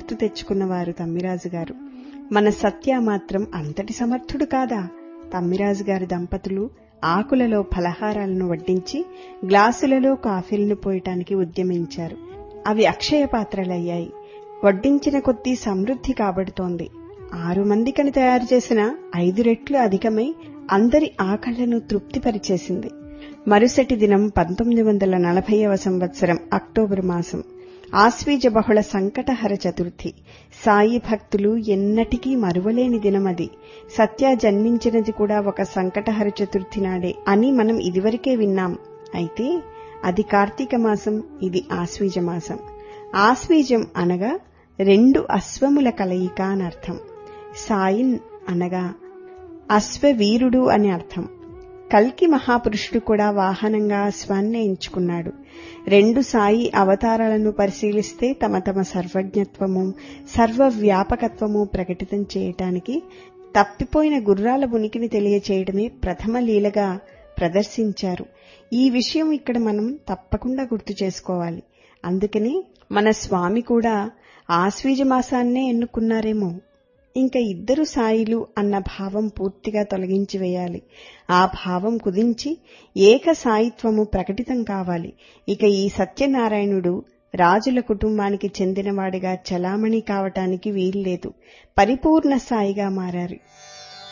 గుర్తు తెచ్చుకున్నవారు తమ్మిరాజు గారు మన సత్య మాత్రం అంతటి సమర్థుడు కాదా తమ్మిరాజు గారి దంపతులు ఆకులలో ఫలహారాలను వడ్డించి గ్లాసులలో కాఫీలను పోయటానికి ఉద్యమించారు అవి అక్షయ పాత్రలయ్యాయి వడ్డించిన కొద్దీ సమృద్ధి కాబడుతోంది ఆరు మందికని తయారు చేసిన ఐదు రెట్లు అధికమై అందరి ఆకళ్లను తృప్తిపరిచేసింది మరుసటి దినం పంతొమ్మిది వందల నలభైవ సంవత్సరం అక్టోబర్ మాసం ఆశ్వీజ బహుళ సంకటహర చతుర్థి సాయి భక్తులు ఎన్నటికీ మరువలేని దినమది సత్య జన్మించినది కూడా ఒక సంకటహర చతుర్థి నాడే అని మనం ఇదివరకే విన్నాం అయితే అది కార్తీక మాసం ఇది ఆశ్వీజ మాసం ఆశ్వీజం అనగా రెండు అశ్వముల కలయిక అని అర్థం సాయిన్ అనగా అశ్వవీరుడు అని అర్థం కల్కి మహాపురుషుడు కూడా వాహనంగా అశ్వాన్నే ఎంచుకున్నాడు రెండు సాయి అవతారాలను పరిశీలిస్తే తమ తమ సర్వజ్ఞత్వము సర్వవ్యాపకత్వము ప్రకటితం చేయటానికి తప్పిపోయిన గుర్రాల ఉనికిని తెలియచేయడమే ప్రథమ లీలగా ప్రదర్శించారు ఈ విషయం ఇక్కడ మనం తప్పకుండా గుర్తు చేసుకోవాలి అందుకని మన స్వామి కూడా ఆశ్వీజ మాసాన్నే ఎన్నుకున్నారేమో ఇంకా ఇద్దరు సాయిలు అన్న భావం పూర్తిగా తొలగించి వేయాలి ఆ భావం కుదించి ఏక సాయిత్వము ప్రకటితం కావాలి ఇక ఈ సత్యనారాయణుడు రాజుల కుటుంబానికి చెందినవాడిగా చలామణి కావటానికి వీల్లేదు పరిపూర్ణ సాయిగా మారారు